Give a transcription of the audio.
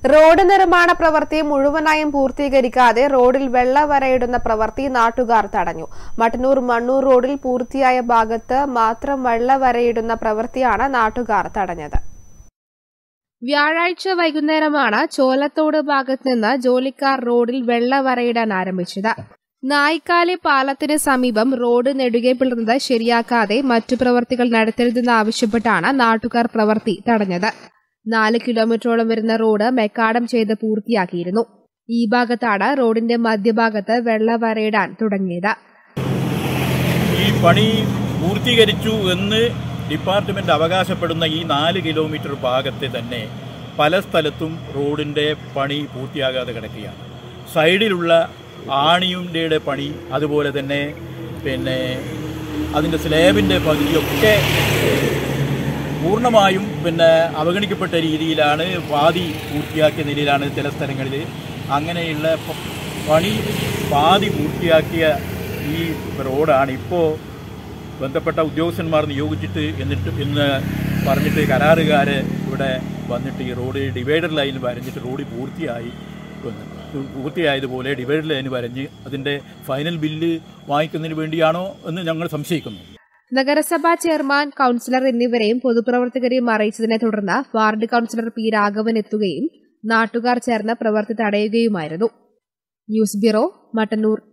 Road നിർമ്മാണ പ്രവൃത്തി മുഴുവനായും പൂർത്തീകരിക്കാതെ റോഡിൽ വെള്ളവരയിടുന്ന പ്രവൃത്തി നാട്ടുകാർ തടഞ്ഞു മട്ടന്നൂർ മണ്ണൂർ റോഡിൽ പൂർത്തിയായ ഭാഗത്ത് മാത്രം വെള്ളവരയിടുന്ന പ്രവൃത്തിയാണ് നാട്ടുകാർ തടഞ്ഞത് വ്യാഴാഴ്ച വൈകുന്നേരമാണ് ചോലത്തോട് ഭാഗത്ത് നിന്ന് ജോലിക്കാർ റോഡിൽ വെള്ളവരയിടാൻ ആരംഭിച്ചത് നായിക്കാലി പാലത്തിന് സമീപം റോഡ് നെടുകെ പിളർന്നത് ശരിയാക്കാതെ മറ്റു പ്രവർത്തികൾ നടത്തരുതെന്ന് ആവശ്യപ്പെട്ടാണ് നാട്ടുകാർ പ്രവൃത്തി തടഞ്ഞത് നാല് കിലോമീറ്ററോളം വരുന്ന റോഡ് മെക്കാടം ചെയ്ത് പൂർത്തിയാക്കിയിരുന്നു ഈ ഭാഗത്താണ് റോഡിന്റെ മധ്യഭാഗത്ത് വെള്ളവരയിടാൻ തുടങ്ങിയത് ഈ പണി പൂർത്തീകരിച്ചു എന്ന് ഡിപ്പാർട്ട്മെന്റ് അവകാശപ്പെടുന്ന ഈ നാല് കിലോമീറ്റർ ഭാഗത്തെ തന്നെ പല സ്ഥലത്തും റോഡിൻ്റെ പണി പൂർത്തിയാകാതെ കിടക്കുകയാണ് സൈഡിലുള്ള ആണിയുടെ പണി അതുപോലെ തന്നെ പിന്നെ അതിൻ്റെ സ്ലാബിൻ്റെ പകുതിയൊക്കെ പൂർണ്ണമായും പിന്നെ അവഗണിക്കപ്പെട്ട രീതിയിലാണ് പാതി പൂർത്തിയാക്കിയ നിലയിലാണ് ചില സ്ഥലങ്ങളിൽ അങ്ങനെയുള്ള പ- പണി പാതി പൂർത്തിയാക്കിയ ഈ റോഡാണ് ഇപ്പോൾ ബന്ധപ്പെട്ട ഉദ്യോഗസ്ഥന്മാർ നിയോഗിച്ചിട്ട് എന്നിട്ട് ഇന്ന് പറഞ്ഞിട്ട് കരാറുകാർ ഇവിടെ വന്നിട്ട് ഈ റോഡ് ഡിവൈഡർ ലൈൻ വരഞ്ഞിട്ട് റോഡ് പൂർത്തിയായി എന്ന്. പൂർത്തിയായതുപോലെ ഡിവൈഡർ ലൈൻ വരഞ്ഞ് അതിൻ്റെ ഫൈനൽ ബില്ല് വാങ്ങിക്കുന്നതിന് വേണ്ടിയാണോ എന്ന് ഞങ്ങൾ സംശയിക്കുന്നു നഗരസഭാ ചെയർമാൻ കൌൺസിലർ എന്നിവരെയും പൊതുപ്രവർത്തകരെയും അറിയിച്ചതിനെ തുടർന്ന് വാർഡ് കൌൺസിലർ പി രാഘവൻ എത്തുകയും നാട്ടുകാർ ചേർന്ന് പ്രവൃത്തി തടയുകയുമായിരുന്നു ന്യൂസ് ബ്യൂറോ മട്ടന്നൂർ